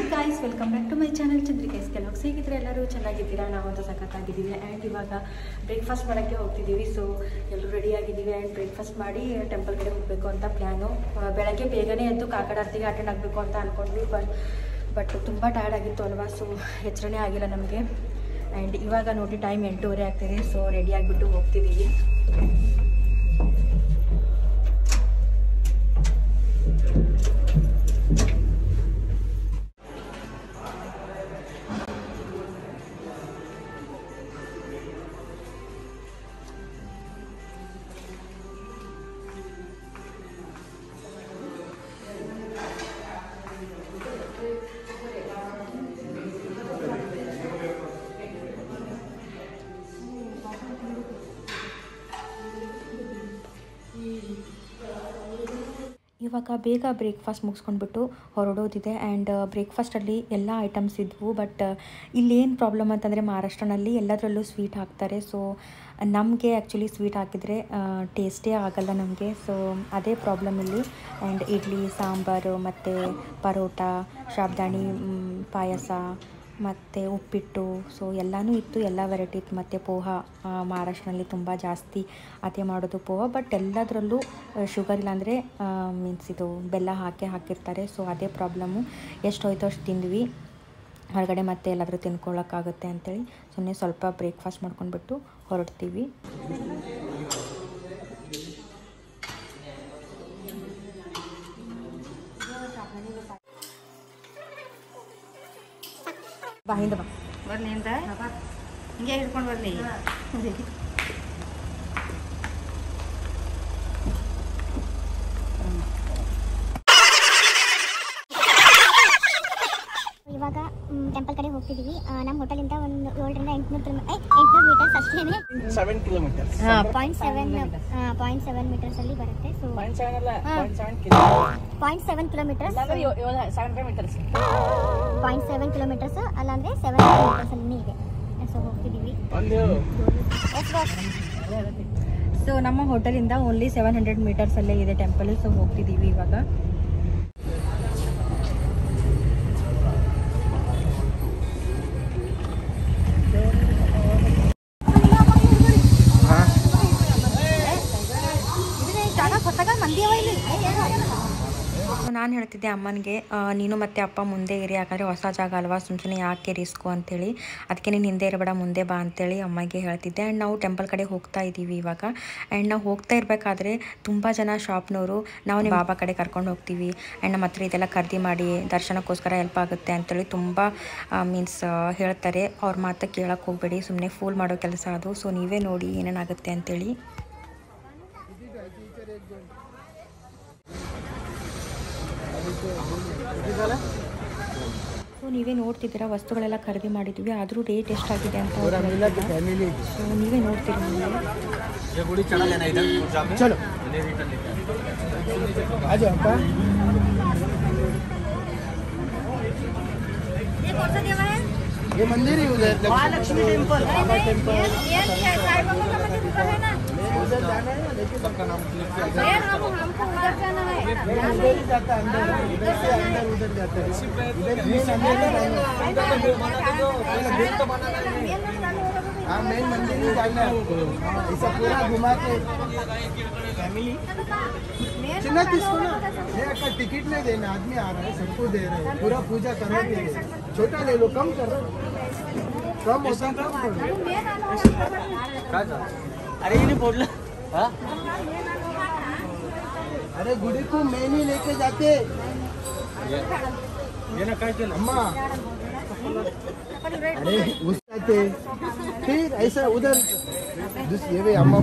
Guys welcome back to my channel ಚಂದ್ರಿಕೈಸ್ ಕೆಲವು ಹೇಗಿದ್ರೆ ಎಲ್ಲರೂ ಚೆನ್ನಾಗಿದ್ದೀರಾ ನಾವಂತೂ ಸಖತ್ತಾಗಿದ್ದೀವಿ ಆ್ಯಂಡ್ ಇವಾಗ ಬ್ರೇಕ್ಫಾಸ್ಟ್ ಮಾಡೋಕ್ಕೆ ಹೋಗ್ತಿದ್ದೀವಿ ಸೊ ಎಲ್ಲರೂ ರೆಡಿ ಆಗಿದ್ದೀವಿ ಆ್ಯಂಡ್ ಬ್ರೇಕ್ಫಾಸ್ಟ್ ಮಾಡಿ ಟೆಂಪಲ್ ಕಡೆ ಹೋಗಬೇಕು ಅಂತ ಪ್ಲ್ಯಾನು ಬೆಳಗ್ಗೆ ಬೇಗನೆ ಎದ್ದು ಕಾಕಡಾರ್ತಿಗೆ ಅಟೆಂಡ್ ಆಗಬೇಕು ಅಂತ ಅಂದ್ಕೊಂಡ್ವಿ ಬಟ್ ಬಟ್ ತುಂಬ ಟಯರ್ಡ್ ಆಗಿತ್ತು ಅಲ್ವಾ ಸೊ ಎಚ್ಚರಣೆ ಆಗಿಲ್ಲ ನಮಗೆ ಆ್ಯಂಡ್ ಇವಾಗ ನೋಡಿ ಟೈಮ್ ಎಂಟೂವರೆ ಆಗ್ತಿದೆ ಸೊ ರೆಡಿ ಆಗಿಬಿಟ್ಟು ಹೋಗ್ತಿದ್ದೀವಿ ಇವಾಗ ಬೇಗ ಬ್ರೇಕ್ಫಾಸ್ಟ್ ಮುಗಿಸ್ಕೊಂಡ್ಬಿಟ್ಟು ಹೊರಡೋದಿದೆ ಆ್ಯಂಡ್ ಬ್ರೇಕ್ಫಾಸ್ಟಲ್ಲಿ ಎಲ್ಲ ಐಟಮ್ಸ್ ಇದ್ವು ಬಟ್ ಇಲ್ಲೇನು ಪ್ರಾಬ್ಲಮ್ ಅಂತಂದರೆ ಮಹಾರಾಷ್ಟ್ರನಲ್ಲಿ ಎಲ್ಲದರಲ್ಲೂ ಸ್ವೀಟ್ ಹಾಕ್ತಾರೆ ಸೊ ನಮಗೆ ಆ್ಯಕ್ಚುಲಿ ಸ್ವೀಟ್ ಹಾಕಿದರೆ ಟೇಸ್ಟೇ ಆಗಲ್ಲ ನಮಗೆ ಸೊ ಅದೇ ಪ್ರಾಬ್ಲಮ್ ಇಲ್ಲಿ ಆ್ಯಂಡ್ ಇಡ್ಲಿ ಸಾಂಬಾರು ಮತ್ತು ಪರೋಟ ಶಾಬ್ದಾಣಿ ಮ್, ಪಾಯಸ ಮತ್ತು ಉಪ್ಪಿಟ್ಟು ಸೊ ಎಲ್ಲನೂ ಇತ್ತು ಎಲ್ಲ ವೆರೈಟಿ ಇತ್ತು ಮತ್ತು ಪೋಹ ಆ, ಮಹಾರಾಷ್ಟ್ರನಲ್ಲಿ ತುಂಬ ಜಾಸ್ತಿ ಅದೇ ಮಾಡೋದು ಪೋಹ ಬಟ್ ಎಲ್ಲದರಲ್ಲೂ ಶುಗರ್ ಇಲ್ಲಾಂದರೆ ಮೀನ್ಸ್ ಇದು ಬೆಲ್ಲ ಹಾಕಿ ಹಾಕಿರ್ತಾರೆ ಸೊ ಅದೇ ಪ್ರಾಬ್ಲಮ್ಮು ಎಷ್ಟು ಹೋಯ್ತು ಅಷ್ಟು ತಿಂದ್ವಿ ಹೊರಗಡೆ ಮತ್ತೆ ಎಲ್ಲಾದರೂ ತಿನ್ಕೊಳ್ಳೋಕ್ಕಾಗುತ್ತೆ ಅಂತೇಳಿ ಸುಮ್ಮನೆ ಸ್ವಲ್ಪ ಬ್ರೇಕ್ಫಾಸ್ಟ್ ಮಾಡ್ಕೊಂಡ್ಬಿಟ್ಟು ಹೊರಡ್ತೀವಿ ಬಾ ಹಿಂದೆ ಬಾ ಬರ್ಲಿ ಅಂತ ಹಿಂಗೆ ಹಿಡ್ಕೊಂಡು ಬರ್ಲಿ ಇವಾಗ ಟೆಂಪಲ್ ಕಡೆ ಹೋಗ್ತಿದೀವಿ ನಮ್ಮ ಹೋಟೆಲಿಂದ ಒಂದು ಏಳರಿಂದ ಎಂಟುನೂರು ಕಿಲೋ ಎಂಟುನೂರು ಮೀಟರ್ಸ್ ಅಷ್ಟೇನೆ seven kilometres point seven point seven metres ಅಲ್ಲಿ ಬರುತ್ತೆ ಸೊ ಪಾಯಿಂಟ್ ಸೆವೆನ್ ಅಲ್ಲ ಹಾ. Point seven kilo point seven kilometres seven hundred metres point seven kilometres ಅಲ್ಲಾಂದ್ರೆ ಸೆವೆನ್ ಕಿಲೋಮೀಟರ್ಸ್ ಅಲ್ಲಿ ಇದೆ ಸೊ ಹೋಗ್ತಿದೀವಿ ಒಂದು ಎಸ್ ಬಾಸ್ ಸೊ ನಮ್ಮ ಹೋಟೆಲಿಂದ ಓನ್ಲಿ ಸೆವೆನ್ ಹಂಡ್ರೆಡ್ ಮೀಟರ್ಸಲ್ಲೇ ಇದೆ ಟೆಂಪಲ್ ಸೊ ಹೋಗ್ತಿದ್ದೀವಿ ಇವಾಗ ನಾನು ಹೇಳ್ತಿದ್ದೆ ಅಮ್ಮನಿಗೆ ಆ, ನೀನು ಮತ್ತೆ ಅಪ್ಪ ಮುಂದೆ ಇರಿ ಯಾಕಂದರೆ ಹೊಸ ಜಾಗ ಅಲ್ವಾ ಸುಮ್ಮನೆ ಯಾಕೆ ರಿಸ್ಕು ಅಂತೇಳಿ ಅದಕ್ಕೆ ನೀನು ಹಿಂದೆ ಇರಬೇಡ ಮುಂದೆ ಬಾ ಅಂತೇಳಿ ಅಮ್ಮಗೆ ಹೇಳ್ತಿದ್ದೆ ಆ್ಯಂಡ್ ನಾವು ಟೆಂಪಲ್ ಕಡೆ ಹೋಗ್ತಾ ಇದ್ದೀವಿ ಇವಾಗ ಆ್ಯಂಡ್ ನಾವು ಹೋಗ್ತಾ ಇರಬೇಕಾದ್ರೆ ತುಂಬ ಜನ ಶಾಪ್ನವರು ನಾವು ನಿಮ್ಮ ಬಾಬಾ ಕಡೆ ಕರ್ಕೊಂಡು ಹೋಗ್ತೀವಿ ಆ್ಯಂಡ್ ನಮ್ಮ ಹತ್ರ ಇದೆಲ್ಲ ಖರೀದಿ ಮಾಡಿ ದರ್ಶನಕ್ಕೋಸ್ಕರ ಹೆಲ್ಪ್ ಆಗುತ್ತೆ ಅಂತೇಳಿ ತುಂಬ ಮೀನ್ಸ್ ಹೇಳ್ತಾರೆ ಅವ್ರ ಮಾತು ಕೇಳಕ್ಕೆ ಹೋಗಬೇಡಿ ಸುಮ್ಮನೆ ಫೂಲ್ ಮಾಡೋ ಕೆಲಸ ಅದು ಸೊ ನೀವೇ ನೋಡಿ ಏನೇನಾಗುತ್ತೆ ಅಂತೇಳಿ ಸೊ ನೀವೇ ನೋಡ್ತಿದ್ದೀರಾ ವಸ್ತುಗಳೆಲ್ಲ ಖರೀದಿ ಮಾಡಿದ್ವಿ ಆದರೂ ರೇಟ್ ಎಷ್ಟಾಗಿದೆ ಅಂತ ಅವ್ರು ಹೇಳ್ತಿಲ್ಲ. ಫ್ಯಾಮಿಲಿ ಸೊ ನೀವೇ ನೋಡ್ತೀರಿ ಮುಂದೆ ಚಲೋ ಆಜೋ ಅಪ್ಪ ये मंदिर ही उधर महालक्ष्मी टेम्पल टेम्पल उधर जाना है लेकिन सबका नाम उधर ही जाता है अंदर इधर से अंदर उधर जाता है इधर मेन अंदर हाँ मेन मंदिर ही जाना है हाँ, ऐसा पूरा घुमा के फैमिली चिन्ह किसको ना ये अक्का टिकट नहीं देना आदमी आ रहा है सबको दे रहे हैं पूरा पूजा करने के लिए छोटा ले लो कम करो कम होता कम करो अरे ये नहीं बोल अरे गुड़ी को मैं नहीं लेके जाते ये ना काय केलं अम्मा अरे उस जाते फिर ऐसा उधर दूस- ये भी अम्मा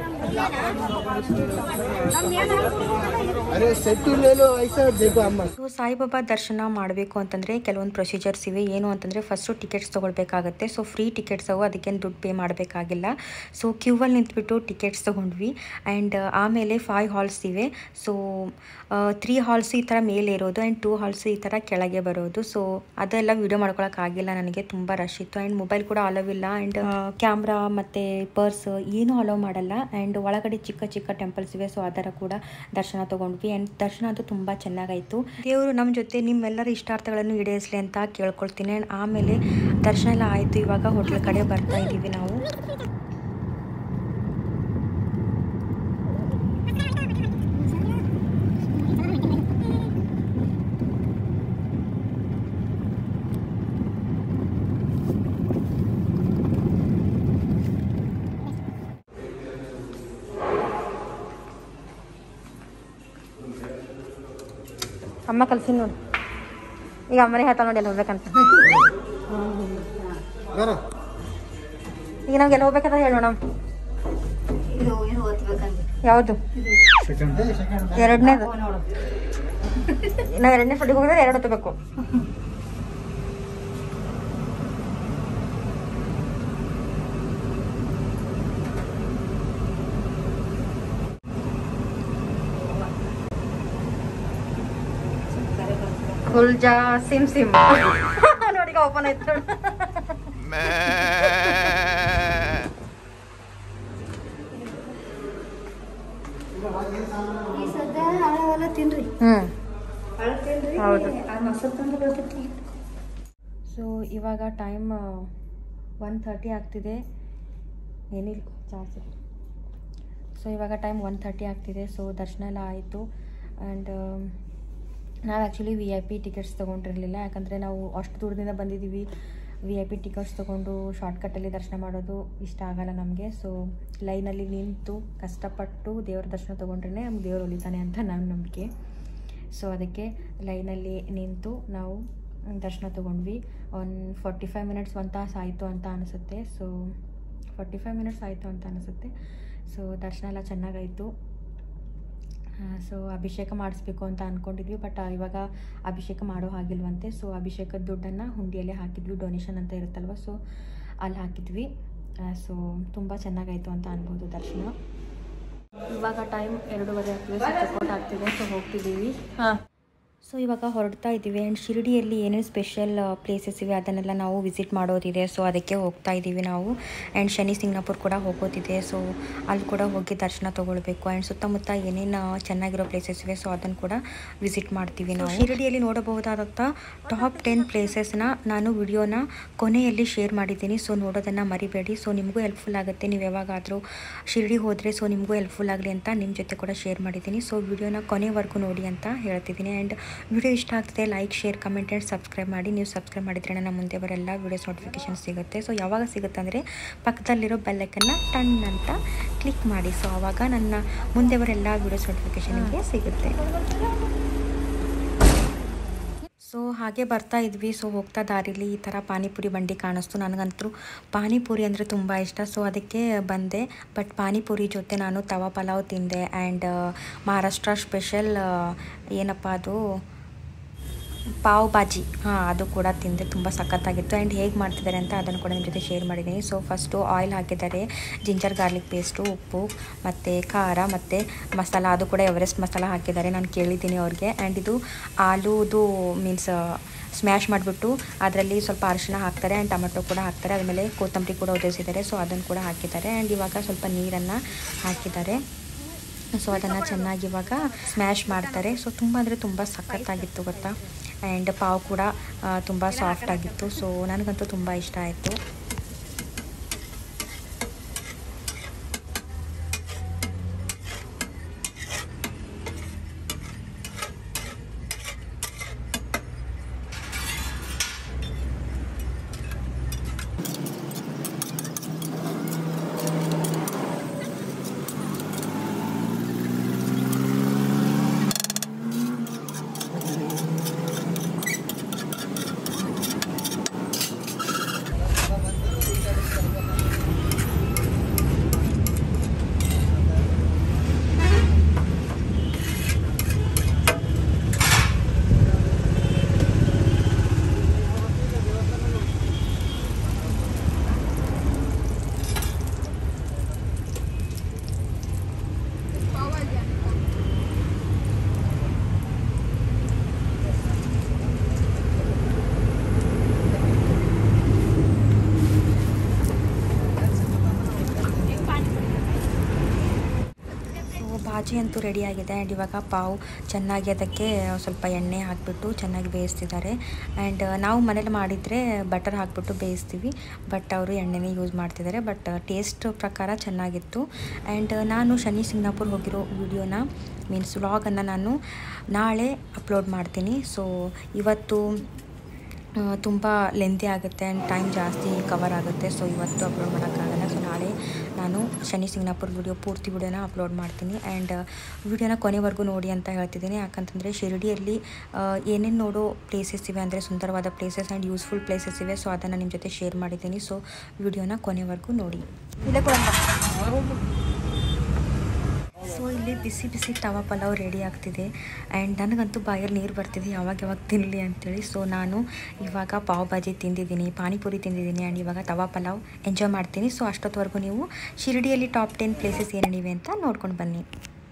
अरे सेटू ले लो ऐसा देखो अम्मा ಸೊ ಸಾಯಿಬಾಬಾ ದರ್ಶನ ಮಾಡಬೇಕು ಅಂತಂದರೆ ಕೆಲವೊಂದು ಪ್ರೊಸೀಜರ್ಸ್ ಇವೆ ಏನು ಅಂತಂದರೆ ಫಸ್ಟು ಟಿಕೆಟ್ಸ್ ತೊಗೊಳ್ಬೇಕಾಗತ್ತೆ ಸೊ ಫ್ರೀ ಟಿಕೆಟ್ಸ್ ಅವು ಅದಕ್ಕೇನು ದುಡ್ಡು ಪೇ ಮಾಡಬೇಕಾಗಿಲ್ಲ ಸೊ ಕ್ಯೂವಲ್ಲಿ ನಿಂತ್ಬಿಟ್ಟು ಟಿಕೆಟ್ಸ್ ತೊಗೊಂಡ್ವಿ ಆ್ಯಂಡ್ ಆಮೇಲೆ ಫೈವ್ ಹಾಲ್ಸ್ ಇವೆ ಸೊ ತ್ರೀ ಹಾಲ್ಸ್ ಈ ಥರ ಮೇಲೆ ಇರೋದು ಆ್ಯಂಡ್ ಟೂ ಹಾಲ್ಸ್ ಈ ಥರ ಕೆಳಗೆ ಬರೋದು ಸೊ ಅದೆಲ್ಲ ವೀಡಿಯೋ ಮಾಡ್ಕೊಳಕ್ಕಾಗಿಲ್ಲ ನನಗೆ ತುಂಬ ರಶ್ ಇತ್ತು ಆ್ಯಂಡ್ ಮೊಬೈಲ್ ಕೂಡ ಅಲವ್ ಇಲ್ಲ ಆ್ಯಂಡ್ ಕ್ಯಾಮ್ರಾ ಮತ್ತು ಪರ್ಸ್ ಏನೂ ಅಲೋ ಮಾಡಲ್ಲ ಆ್ಯಂಡ್ ಆ್ಯಂಡ್ ಒಳಗಡೆ ಚಿಕ್ಕ ಚಿಕ್ಕ ಟೆಂಪಲ್ಸ್ ಇವೆ ಸೊ ಅದರ ಕೂಡ ದರ್ಶನ ತೊಗೊಂಡ್ವಿ ಆ್ಯಂಡ್ ದರ್ಶನ ಅಂತೂ ತುಂಬ ಚೆನ್ನಾಗಾಯಿತು ದೇವರು ನಮ್ಮ ಜೊತೆ ನಿಮ್ಮೆಲ್ಲರ ಇಷ್ಟಾರ್ಥಗಳನ್ನು ಈಡೇರಿಸಲಿ ಅಂತ ಕೇಳ್ಕೊಳ್ತೀನಿ ಆ್ಯಂಡ್ ಆಮೇಲೆ ದರ್ಶನ ಎಲ್ಲ ಆಯಿತು ಇವಾಗ ಹೋಟ್ಲ್ ಕಡೆ ಬರ್ತಾ ಇದ್ದೀವಿ ನಾವು ಅಮ್ಮ ಕಲ್ಸಿ ನೋಡಿ ಈಗ ಅಮ್ಮನೇ ಹೇಳ್ತಾ ನೋಡಿ ಎಲ್ಲ ಹೋಗ್ಬೇಕಂತ ಬರ ಈಗ ನಮ್ಗೆ ಎಲ್ಲ ಹೋಗ್ಬೇಕಂತ ಹೇಳಿ ಮೇಡಮ್ ಇದು ಇದು ಓದ್ಬೇಕಂದ್ರೆ ಯಾವುದು ಎರಡನೇದು ನೋಡು ನಾವು ಎರಡನೇ ಫುಡ್ಡಿಗೆ ಹೋಗಿದ್ರೆ ಎರಡು ಹೊತ್ತಬೇಕು ಗುಲ್ಜಾ ಸಿಮ್ ಸಿಮ್ ನೋಡಿ ಓಪನ್ ಆಯ್ತು ನೋಡಿ ಈ ಸದ್ದ ಹಳವೆಲ್ಲ ತಿನ್ರಿ ಹ್ಮ್ ಹಳ ತಿನ್ರಿ ಹೌದು. ಆ ಮೊಸರು ತಂದು ಬರ್ತೈತಿ ಸೊ ಇವಾಗ ಟೈಮ್ ಒನ್ ಥರ್ಟಿ ಆಗ್ತಿದೆ ಏನಿಲ್ಲ ಚಾರ್ಜ್ ಸೊ ಇವಾಗ ಟೈಮ್ ಒನ್ ಥರ್ಟಿ ಆಗ್ತಿದೆ ಸೊ ದರ್ಶನ ಎಲ್ಲ ಆಯಿತು ಆ್ಯಂಡ್ ನಾವು actually V I P tickets ತೊಗೊಂಡಿರಲಿಲ್ಲ ಯಾಕಂದರೆ ನಾವು ಅಷ್ಟು ದೂರದಿಂದ ಬಂದಿದ್ದೀವಿ ವಿ ಐ ಪಿ ಟಿಕೆಟ್ಸ್ ತೊಗೊಂಡು ಶಾರ್ಟ್ಕಟ್ಟಲ್ಲಿ ದರ್ಶನ ಮಾಡೋದು ಇಷ್ಟ ಆಗಲ್ಲ ನಮಗೆ ಸೊ ಲೈನಲ್ಲಿ ನಿಂತು ಕಷ್ಟಪಟ್ಟು ದೇವ್ರ ದರ್ಶನ ತೊಗೊಂಡ್ರೆ ನಮ್ಗೆ ದೇವ್ರು ಒಲಿತಾನೆ ಅಂತ ನನ್ನ ನಂಬಿಕೆ ಸೊ ಅದಕ್ಕೆ ಲೈನಲ್ಲಿ ನಿಂತು ನಾವು ದರ್ಶನ ತೊಗೊಂಡ್ವಿ ಒಂದು ಫಾರ್ಟಿ ಫೈವ್ ಮಿನಿಟ್ಸ್ ಒಂದು ತಾಸು ಆಯಿತು ಅಂತ ಅನಿಸುತ್ತೆ ಸೊ ಫಾರ್ಟಿ ಫೈವ್ ಮಿನಿಟ್ಸ್ ಆಯಿತು ಅಂತ ಅನಿಸುತ್ತೆ ಸೊ ದರ್ಶನ ಎಲ್ಲ ಚೆನ್ನಾಗಾಯಿತು ಸೊ ಅಭಿಷೇಕ ಮಾಡಿಸ್ಬೇಕು ಅಂತ ಅಂದ್ಕೊಂಡಿದ್ವಿ ಬಟ್ ಇವಾಗ ಅಭಿಷೇಕ ಮಾಡೋ ಹಾಗಿಲ್ವಂತೆ ಸೊ ಅಭಿಷೇಕದ ದುಡ್ಡನ್ನು ಹುಂಡಿಯಲ್ಲೇ ಹಾಕಿದ್ವಿ ಡೊನೇಷನ್ ಅಂತ ಇರುತ್ತಲ್ವ ಸೊ ಅಲ್ಲಿ ಹಾಕಿದ್ವಿ ಸೊ ತುಂಬ ಚೆನ್ನಾಗಾಯಿತು ಅಂತ ಅನ್ಬೋದು ದರ್ಶನ ಇವಾಗ ಟೈಮ್ ಎರಡೂವರೆ ಆಗ್ತಿದೆ ಸಪೋರ್ಟ್ ಆಗ್ತಿದೆ ಸೊ ಹೋಗ್ತಿದ್ದೀವಿ ಹಾಂ ಸೊ ಇವಾಗ ಹೊರಡ್ತಾ ಇದ್ದೀವಿ ಆ್ಯಂಡ್ ಶಿರಡಿಯಲ್ಲಿ ಏನೇನು ಸ್ಪೆಷಲ್ ಪ್ಲೇಸಸ್ ಇವೆ ಅದನ್ನೆಲ್ಲ ನಾವು ವಿಸಿಟ್ ಮಾಡೋದಿದೆ ಸೊ ಅದಕ್ಕೆ ಹೋಗ್ತಾ ಇದ್ದೀವಿ ನಾವು ಆ್ಯಂಡ್ ಶನಿ ಸಿಂಗ್ನಾಪುರ್ ಕೂಡ ಹೋಗೋದಿದೆ ಸೊ ಅಲ್ಲಿ ಕೂಡ ಹೋಗಿ ದರ್ಶನ ತೊಗೊಳ್ಬೇಕು ಆ್ಯಂಡ್ ಸುತ್ತಮುತ್ತ ಏನೇನು ಚೆನ್ನಾಗಿರೋ ಪ್ಲೇಸಸ್ ಇವೆ ಸೊ ಅದನ್ನು ಕೂಡ ವಿಸಿಟ್ ಮಾಡ್ತೀವಿ ನಾವು ಶಿರಡಿಯಲ್ಲಿ ನೋಡಬಹುದಾದಂಥ ಟಾಪ್ ಟೆನ್ ಪ್ಲೇಸಸ್ನ ನಾನು ವಿಡಿಯೋನ ಕೊನೆಯಲ್ಲಿ ಶೇರ್ ಮಾಡಿದ್ದೀನಿ ಸೊ ನೋಡೋದನ್ನು ಮರಿಬೇಡಿ ಸೊ ನಿಮಗೂ ಹೆಲ್ಪ್ಫುಲ್ ಆಗುತ್ತೆ ನೀವು ಯಾವಾಗಾದರೂ ಶಿರಡಿ ಹೋದರೆ ಸೊ ನಿಮಗೂ ಹೆಲ್ಪ್ಫುಲ್ ಆಗಲಿ ಅಂತ ನಿಮ್ಮ ಜೊತೆ ಕೂಡ ಶೇರ್ ಮಾಡಿದ್ದೀನಿ ಸೊ ವಿಡಿಯೋನ ಕೊನೆವರೆಗೂ ನೋಡಿ ಅಂತ ಹೇಳ್ತಿದ್ದೀನಿ ಆ್ಯಂಡ್ ವಿಡಿಯೋ ಇಷ್ಟ ಆಗ್ತದೆ like share comment and subscribe ಮಾಡಿ ನೀವು ಸಬ್ಸ್ಕ್ರೈಬ್ ಮಾಡಿದ್ರೆ ನನ್ನ ಮುಂದೆ ಬರೆಲ್ಲ ವೀಡಿಯೋಸ್ ನೋಟಿಫಿಕೇಶನ್ ಸಿಗುತ್ತೆ ಸೊ ಯಾವಾಗ ಸಿಗುತ್ತೆ ಅಂದರೆ ಪಕ್ಕದಲ್ಲಿರೋ ಬೆಲ್ಲೈಕನ್ನು ಟನ್ ಅಂತ ಕ್ಲಿಕ್ ಮಾಡಿ ಸೊ ಆವಾಗ ನನ್ನ ಮುಂದೆ ಬರೆಲ್ಲ ವೀಡಿಯೋಸ್ ನೋಟಿಫಿಕೇಶನ್ ನಿಮಗೆ ಸಿಗುತ್ತೆ ಸೊ ಹಾಗೆ ಬರ್ತಾ ಇದ್ವಿ ಸೊ ಹೋಗ್ತಾ ದಾರಿಲಿ ಈ ಥರ ಪಾನಿಪುರಿ ಬಂಡಿ ಕಾಣಿಸ್ತು ನನಗಂತೂ ಪಾನಿಪುರಿ ಅಂದರೆ ತುಂಬ ಇಷ್ಟ ಸೊ ಅದಕ್ಕೆ ಬಂದೆ ಬಟ್ ಪಾನಿಪುರಿ ಜೊತೆ ನಾನು ತವಾ ಪಲಾವ್ ತಿಂದೆ ಆ್ಯಂಡ್ ಮಹಾರಾಷ್ಟ್ರ ಸ್ಪೆಷಲ್ ಏನಪ್ಪ ಅದು ಪಾವ್ ಬಾಜಿ ಹಾಂ ಅದು ಕೂಡ ತಿಂದೆ ತುಂಬ ಸಖತ್ತಾಗಿತ್ತು ಆ್ಯಂಡ್ ಹೇಗೆ ಮಾಡ್ತಿದ್ದಾರೆ ಅಂತ ಅದನ್ನು ಕೂಡ ನಿಮ್ಮ ಜೊತೆ ಶೇರ್ ಮಾಡಿದ್ದೀನಿ ಸೊ ಫಸ್ಟು ಆಯಿಲ್ ಹಾಕಿದ್ದಾರೆ ಜಿಂಜರ್ ಗಾರ್ಲಿಕ್ ಪೇಸ್ಟು ಉಪ್ಪು ಮತ್ತು ಖಾರ ಮತ್ತು ಮಸಾಲ ಅದು ಕೂಡ ಎವರೆಸ್ಟ್ ಮಸಾಲ ಹಾಕಿದ್ದಾರೆ ನಾನು ಕೇಳಿದ್ದೀನಿ ಅವ್ರಿಗೆ ಆ್ಯಂಡ್ ಇದು ಆಲೂದು ಮೀನ್ಸ್ ಸ್ಮ್ಯಾಶ್ ಮಾಡಿಬಿಟ್ಟು ಅದರಲ್ಲಿ ಸ್ವಲ್ಪ ಅರಿಶಿಣ ಹಾಕ್ತಾರೆ ಆ್ಯಂಡ್ ಟೊಮೆಟೊ ಕೂಡ ಹಾಕ್ತಾರೆ ಆದಮೇಲೆ ಕೊತ್ತಂಬರಿ ಕೂಡ ಉದಿಸಿದ್ದಾರೆ ಸೊ ಅದನ್ನು ಕೂಡ ಹಾಕಿದ್ದಾರೆ ಆ್ಯಂಡ್ ಇವಾಗ ಸ್ವಲ್ಪ ನೀರನ್ನು ಹಾಕಿದ್ದಾರೆ ಸೊ ಅದನ್ನು ಚೆನ್ನಾಗಿ ಇವಾಗ ಸ್ಮ್ಯಾಶ್ ಮಾಡ್ತಾರೆ ಸೊ ತುಂಬ ಅಂದರೆ ತುಂಬ ಸಖತ್ತಾಗಿತ್ತು ಗೊತ್ತಾ ಆ್ಯಂಡ್ ಪಾವ್ ಕೂಡ ತುಂಬ ಸಾಫ್ಟ್ ಆಗಿತ್ತು ಸೊ ನನಗಂತೂ ತುಂಬ ಇಷ್ಟ ಆಯಿತು ಸಬ್ಜಿ ಅಂತೂ ರೆಡಿಯಾಗಿದೆ ಆ್ಯಂಡ್ ಇವಾಗ ಪಾವ್ ಚೆನ್ನಾಗಿ ಅದಕ್ಕೆ ಸ್ವಲ್ಪ ಎಣ್ಣೆ ಹಾಕಿಬಿಟ್ಟು ಚೆನ್ನಾಗಿ ಬೇಯಿಸ್ತಿದ್ದಾರೆ ಆ್ಯಂಡ್ ನಾವು ಮನೇಲಿ ಮಾಡಿದರೆ ಬಟರ್ ಹಾಕ್ಬಿಟ್ಟು ಬೇಯಿಸ್ತೀವಿ ಬಟ್ ಅವರು ಎಣ್ಣೆನೇ ಯೂಸ್ ಮಾಡ್ತಿದ್ದಾರೆ ಬಟ್ ಟೇಸ್ಟ್ ಪ್ರಕಾರ ಚೆನ್ನಾಗಿತ್ತು ಆ್ಯಂಡ್ ನಾನು ಶನಿ ಸಿಂಗ್ನಾಪುರ್ ಹೋಗಿರೋ ವಿಡಿಯೋನ ಮೀನ್ಸ್ ವ್ಲಾಗನ್ನು ನಾನು ನಾಳೆ ಅಪ್ಲೋಡ್ ಮಾಡ್ತೀನಿ ಸೊ ಇವತ್ತು ತುಂಬ ಲೆಂತಿ ಆಗುತ್ತೆ ಆ್ಯಂಡ್ ಟೈಮ್ ಜಾಸ್ತಿ ಕವರ್ ಆಗುತ್ತೆ ಸೊ ಇವತ್ತು ಅಪ್ಲೋಡ್ ಮಾಡೋಕ್ಕಾಗಲ್ಲ ಸೊ ನಾಳೆ ನಾನು ಶನಿ ಸಿಂಗ್ನಾಪುರ್ ವಿಡಿಯೋ ಪೂರ್ತಿ ವಿಡಿಯೋನ ಅಪ್ಲೋಡ್ ಮಾಡ್ತೀನಿ ಆ್ಯಂಡ್ ವಿಡಿಯೋನ ಕೊನೆವರೆಗೂ ನೋಡಿ ಅಂತ ಹೇಳ್ತಿದ್ದೀನಿ ಯಾಕಂತಂದರೆ ಶಿರಡಿಯಲ್ಲಿ ಏನೇನು ನೋಡೋ ಪ್ಲೇಸಸ್ ಇವೆ ಅಂದರೆ ಸುಂದರವಾದ ಪ್ಲೇಸಸ್ ಆ್ಯಂಡ್ ಯೂಸ್ಫುಲ್ ಪ್ಲೇಸಸ್ ಇವೆ ಸೊ ಅದನ್ನು ನಿಮ್ಮ ಜೊತೆ ಶೇರ್ ಮಾಡಿದ್ದೀನಿ ಸೊ ವಿಡಿಯೋನ ಕೊನೆವರೆಗೂ ನೋಡಿ ಸೊ ಇಲ್ಲಿ ಬಿಸಿ ಬಿಸಿ ತವಾ ಪಲಾವ್ ರೆಡಿ ಆಗ್ತಿದೆ ಆ್ಯಂಡ್ ನನಗಂತೂ ಬಾಯಲ್ಲಿ ನೀರು ಬರ್ತಿದೆ ಯಾವಾಗ ಯಾವಾಗ ತಿನ್ನಲಿ ಅಂತೇಳಿ ಸೊ ನಾನು ಇವಾಗ ಪಾವ್ ಭಾಜಿ ತಿಂದಿದ್ದೀನಿ ಪಾನಿಪುರಿ ತಿಂದಿದ್ದೀನಿ ಆ್ಯಂಡ್ ಇವಾಗ ತವಾ ಪಲಾವ್ ಎಂಜಾಯ್ ಮಾಡ್ತೀನಿ ಸೊ ಅಷ್ಟೊತ್ತವರೆಗೂ ನೀವು ಶಿರಡಿಯಲ್ಲಿ ಟಾಪ್ ಟೆನ್ ಪ್ಲೇಸಸ್ ಏನೇನಿವೆ ಅಂತ ನೋಡ್ಕೊಂಡು ಬನ್ನಿ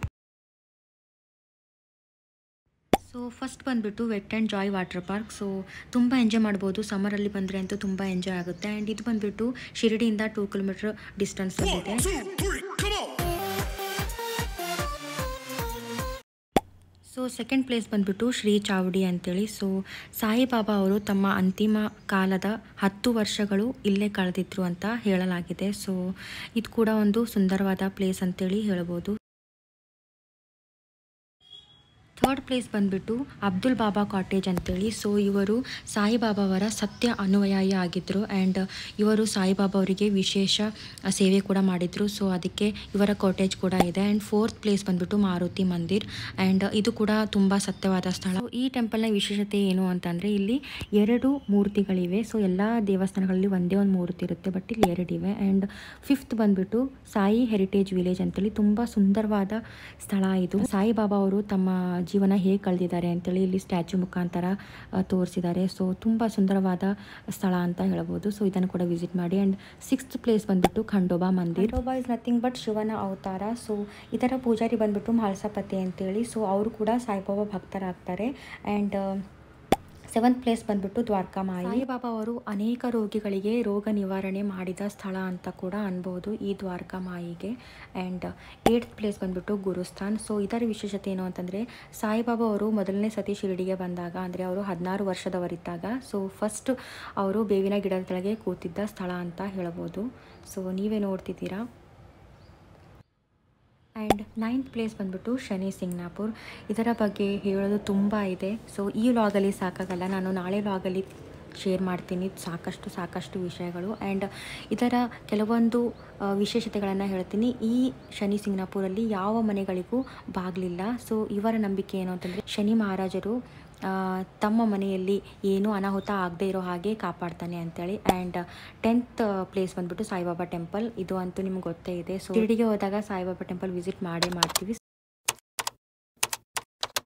ಸೊ ಫಸ್ಟ್ ಬಂದುಬಿಟ್ಟು wet and joy water park so ತುಂಬ ಎಂಜಾಯ್ ಮಾಡ್ಬೋದು ಸಮ್ಮರಲ್ಲಿ ಬಂದರೆ ಅಂತೂ ತುಂಬ ಎಂಜಾಯ್ ಆಗುತ್ತೆ ಆ್ಯಂಡ್ ಇದು ಬಂದುಬಿಟ್ಟು ಶಿರಡಿಯಿಂದ ಟೂ ಕಿಲೋಮೀಟ್ರ್ ಡಿಸ್ಟೆನ್ಸಲ್ಲಿದೆ ಸೊ ಸೆಕೆಂಡ್ ಪ್ಲೇಸ್ ಬಂದುಬಿಟ್ಟು ಶ್ರೀ ಚಾವಡಿ ಅಂತೇಳಿ ಸೊ ಸಾಯಿಬಾಬಾ ಅವರು ತಮ್ಮ ಅಂತಿಮ ಕಾಲದ ಹತ್ತು ವರ್ಷಗಳು ಇಲ್ಲೇ ಕಳೆದಿದ್ರು ಅಂತ ಹೇಳಲಾಗಿದೆ ಸೊ ಇದು ಕೂಡ ಒಂದು ಸುಂದರವಾದ ಪ್ಲೇಸ್ ಅಂತೇಳಿ ಹೇಳ್ಬೋದು ಥರ್ಡ್ ಪ್ಲೇಸ್ ಬಂದುಬಿಟ್ಟು ಅಬ್ದುಲ್ ಬಾಬಾ ಕಾಟೇಜ್ ಅಂತೇಳಿ ಸೊ ಇವರು ಸಾಯಿಬಾಬಾ ಅವರ ಸತ್ಯ ಅನುಯಾಯಿ ಆಗಿದ್ದರು ಆ್ಯಂಡ್ ಇವರು ಸಾಯಿಬಾಬಾ ಅವರಿಗೆ ವಿಶೇಷ ಅ, ಸೇವೆ ಕೂಡ ಮಾಡಿದರು ಸೊ ಅದಕ್ಕೆ ಇವರ ಕಾಟೇಜ್ ಕೂಡ ಇದೆ ಆ್ಯಂಡ್ ಫೋರ್ತ್ ಪ್ಲೇಸ್ ಬಂದುಬಿಟ್ಟು ಮಾರುತಿ ಮಂದಿರ್ ಆ್ಯಂಡ್ ಇದು ಕೂಡ ತುಂಬ ಸತ್ಯವಾದ ಸ್ಥಳ ಈ ಟೆಂಪಲ್ನ ವಿಶೇಷತೆ ಏನು ಅಂತಂದರೆ ಇಲ್ಲಿ ಎರಡು ಮೂರ್ತಿಗಳಿವೆ ಸೊ ಎಲ್ಲ ದೇವಸ್ಥಾನಗಳಲ್ಲಿ ಒಂದೇ ಒಂದು ಮೂರ್ತಿ ಇರುತ್ತೆ ಬಟ್ ಇಲ್ಲಿ ಎರಡಿವೆ ಆ್ಯಂಡ್ ಫಿಫ್ತ್ ಬಂದುಬಿಟ್ಟು ಸಾಯಿ ಹೆರಿಟೇಜ್ ವಿಲೇಜ್ ಅಂತೇಳಿ ತುಂಬ ಸುಂದರವಾದ ಸ್ಥಳ ಇದು ಸಾಯಿಬಾಬಾ ಅವರು ತಮ್ಮ ಜೀವನ ಹೇಗೆ ಕಳೆದಿದ್ದಾರೆ ಅಂತೇಳಿ ಇಲ್ಲಿ ಸ್ಟ್ಯಾಚು ಮುಖಾಂತರ ತೋರಿಸಿದ್ದಾರೆ ಸೊ ತುಂಬ ಸುಂದರವಾದ ಸ್ಥಳ ಅಂತ ಹೇಳ್ಬೋದು ಸೊ ಇದನ್ನು ಕೂಡ ವಿಸಿಟ್ ಮಾಡಿ ಆ್ಯಂಡ್ ಸಿಕ್ಸ್ತ್ ಪ್ಲೇಸ್ ಬಂದ್ಬಿಟ್ಟು Khandoba Mandir Khandoba is nothing but ಶಿವನ ಅವತಾರ ಸೊ ಇದರ ಪೂಜಾರಿ ಬಂದ್ಬಿಟ್ಟು ಮಹಲ್ಸಪತಿ ಅಂತೇಳಿ ಸೊ ಅವರು ಕೂಡ ಸಾಯಿಬಾಬಾ ಭಕ್ತರಾಗ್ತಾರೆ ಆ್ಯಂಡ್ ಸೆವೆಂತ್ ಪ್ಲೇಸ್ ಬಂದ್ಬಿಟ್ಟು ದ್ವಾರಕಾಮಾಯಿ ಸಾಯಿಬಾಬಾ ಅವರು ಅನೇಕ ರೋಗಿಗಳಿಗೆ ರೋಗ ನಿವಾರಣೆ ಮಾಡಿದ ಸ್ಥಳ ಅಂತ ಕೂಡ ಅನ್ಬೋದು ಈ ದ್ವಾರಕಾಮಾಯಿಗೆ ಆ್ಯಂಡ್ ಏಯ್ಟ್ ಪ್ಲೇಸ್ ಬಂದ್ಬಿಟ್ಟು ಗುರುಸ್ಥಾನ್ ಸೊ ಇದರ ವಿಶೇಷತೆ ಏನು ಅಂತಂದರೆ ಸಾಯಿಬಾಬಾ ಅವರು ಮೊದಲನೇ ಸತಿ ಶಿರಡಿಗೆ ಬಂದಾಗ ಅಂದರೆ ಅವರು ಹದಿನಾರು ವರ್ಷದವರಿದ್ದಾಗ ಸೊ ಫಸ್ಟ್ ಅವರು ಬೇವಿನ ಗಿಡದ ಕೆಳಗೆ ಕೂತಿದ್ದ ಸ್ಥಳ ಅಂತ ಹೇಳ್ಬೋದು ಸೊ ನೀವೇ ನೋಡ್ತಿದ್ದೀರಾ ಆ್ಯಂಡ್ ನೈನ್ತ್ ಪ್ಲೇಸ್ ಬಂದ್ಬಿಟ್ಟು ಶನಿ ಸಿಂಗ್ನಾಪುರ್ ಇದರ ಬಗ್ಗೆ ಹೇಳೋದು ತುಂಬ ಇದೆ ಸೊ ಈ ವ್ಲಾಗಲ್ಲಿ ಸಾಕಾಗಲ್ಲ ನಾನು ನಾಳೆ ವ್ಲಾಗಲ್ಲಿ ಶೇರ್ ಮಾಡ್ತೀನಿ ಸಾಕಷ್ಟು ಸಾಕಷ್ಟು ವಿಷಯಗಳು ಆ್ಯಂಡ್ ಇದರ ಕೆಲವೊಂದು ವಿಶೇಷತೆಗಳನ್ನು ಹೇಳ್ತೀನಿ ಈ ಶನಿ ಸಿಂಗ್ನಾಪುರಲ್ಲಿ ಯಾವ ಮನೆಗಳಿಗೂ ಬಾಗಿಲಿಲ್ಲ ಸೊ ಇವರ ನಂಬಿಕೆ ಏನು ಅಂತಂದರೆ ಶನಿ ಮಹಾರಾಜರು ಆ, ತಮ್ಮ ಮನೆಯಲ್ಲಿ ಏನೂ ಅನಾಹುತ ಆಗದೆ ಇರೋ ಹಾಗೆ ಕಾಪಾಡ್ತಾನೆ ಅಂತೇಳಿ ಆ್ಯಂಡ್ ಟೆಂತ್ ಪ್ಲೇಸ್ ಬಂದ್ಬಿಟ್ಟು ಸಾಯಿಬಾಬಾ ಟೆಂಪಲ್ ಇದು ಅಂತೂ ನಿಮ್ಗೆ ಗೊತ್ತೇ ಇದೆ ಸೊ ಶಿರ್ಡಿಗೆ ಹೋದಾಗ ಸಾಯಿಬಾಬಾ ಟೆಂಪಲ್ ವಿಸಿಟ್ ಮಾಡೇ ಮಾಡ್ತೀವಿ